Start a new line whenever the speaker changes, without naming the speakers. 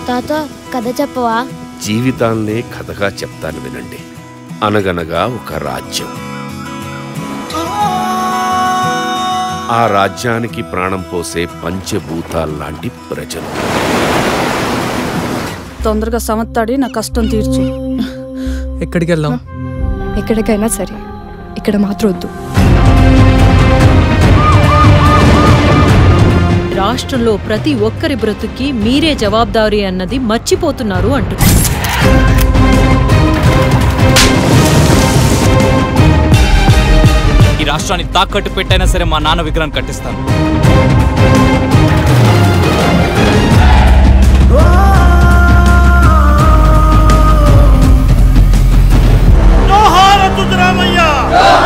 తాత కథ చెప్పవా
జీవితాన్నే కథగా చెప్తాను వినండి అనగనగా ఒక రాజ్యం ఆ రాజ్యానికి ప్రాణం పోసే పంచభూతాల్లాంటి ప్రజలు
తొందరగా సమత్తాడి నా కష్టం తీర్చు
ఎక్కడికి వెళ్దాం
ఎక్కడికైనా సరే ఇక్కడ మాత్రం వద్దు
రాష్ట్రంలో ప్రతి ఒక్కరి బ్రతుక్కి మీరే జవాబారి అన్నది మర్చిపోతున్నారు అంటున్నారు
ఈ రాష్ట్రాన్ని తాకట్టు పెట్టైనా సరే మా నాన్న విగ్రహం కట్టిస్తాను
జోహార్ అతురామయ్య